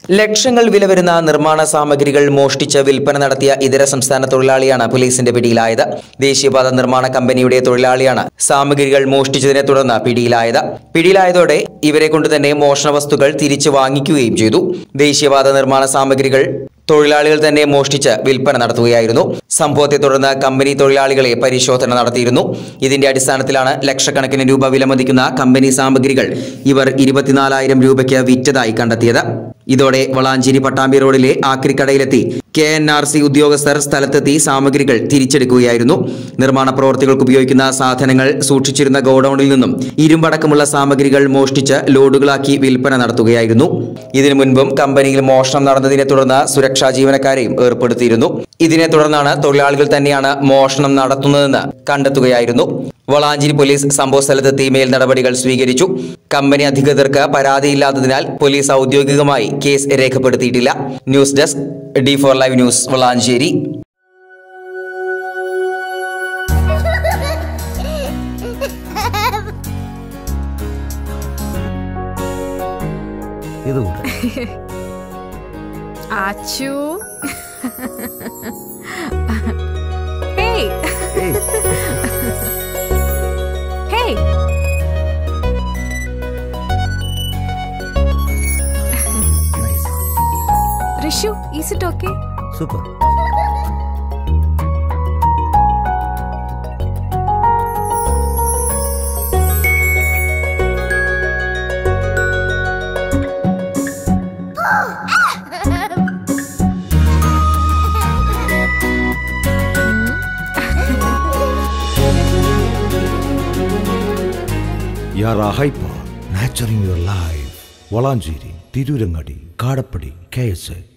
ലക്ഷങ്ങൾ വില വരുന്ന നിർമ്മാണ സാമഗ്രികൾ മോഷ്ടിച്ച് വിൽപ്പന നടത്തിയ ഇതര സംസ്ഥാന തൊഴിലാളിയാണ് പോലീസിന്റെ പിടിയിലായത് ദേശീയപാത നിർമ്മാണ കമ്പനിയുടെ തൊഴിലാളിയാണ് സാമഗ്രികൾ മോഷ്ടിച്ചതിനെ തുടർന്ന് പിടിയിലായത് പിടിയിലായതോടെ ഇവരെ കൊണ്ട് തന്നെ മോഷണ വസ്തുക്കൾ തിരിച്ചു വാങ്ങിക്കുകയും ചെയ്തു ദേശീയപാത നിർമ്മാണ സാമഗ്രികൾ തൊഴിലാളികൾ തന്നെ മോഷ്ടിച്ച് വിൽപ്പന നടത്തുകയായിരുന്നു സംഭവത്തെ തുടർന്ന് കമ്പനി തൊഴിലാളികളെ പരിശോധന നടത്തിയിരുന്നു ഇതിന്റെ അടിസ്ഥാനത്തിലാണ് ലക്ഷക്കണക്കിന് രൂപ വിലമതിക്കുന്ന കമ്പനി സാമഗ്രികൾ ഇവർ ഇരുപത്തിനാലായിരം രൂപയ്ക്ക് വിറ്റതായി കണ്ടെത്തിയത് ഇതോടെ വളാഞ്ചേരി പട്ടാമ്പി റോഡിലെ ആക്രിക്കടയിലെത്തി കെ എൻ ആർ സി ഉദ്യോഗസ്ഥർ സ്ഥലത്തെത്തി സാമഗ്രികൾ തിരിച്ചെടുക്കുകയായിരുന്നു നിർമ്മാണ പ്രവർത്തികൾക്ക് ഉപയോഗിക്കുന്ന സാധനങ്ങൾ സൂക്ഷിച്ചിരുന്ന ഗോഡൌണിൽ നിന്നും ഇരുമ്പടക്കമുള്ള സാമഗ്രികൾ മോഷ്ടിച്ച് ലോഡുകളാക്കി വിൽപ്പന നടത്തുകയായിരുന്നു ഇതിനു മുൻപും കമ്പനിയിൽ മോഷണം നടന്നതിനെ തുടർന്ന് സുരക്ഷാ ജീവനക്കാരെയും ഏർപ്പെടുത്തിയിരുന്നു ഇതിനെ തുടർന്നാണ് തൊഴിലാളികൾ തന്നെയാണ് മോഷണം നടത്തുന്നതെന്ന് കണ്ടെത്തുകയായിരുന്നു വളാഞ്ചേരി പോലീസ് സംഭവ സ്ഥലത്തെത്തി മേൽ നടപടികൾ സ്വീകരിച്ചു കമ്പനി അധികൃതർക്ക് പരാതിയില്ലാത്തതിനാൽ പോലീസ് ഔദ്യോഗികമായി കേസ് രേഖപ്പെടുത്തിയിട്ടില്ല news desk D four live news Valanchery ഇത് കൂടെ ആച്ചു hey hey hey nice Rishu is it okay super യാറാ ഹൈപ്പ nurturing your life Valanchery Tirurangadi Kadappadi K S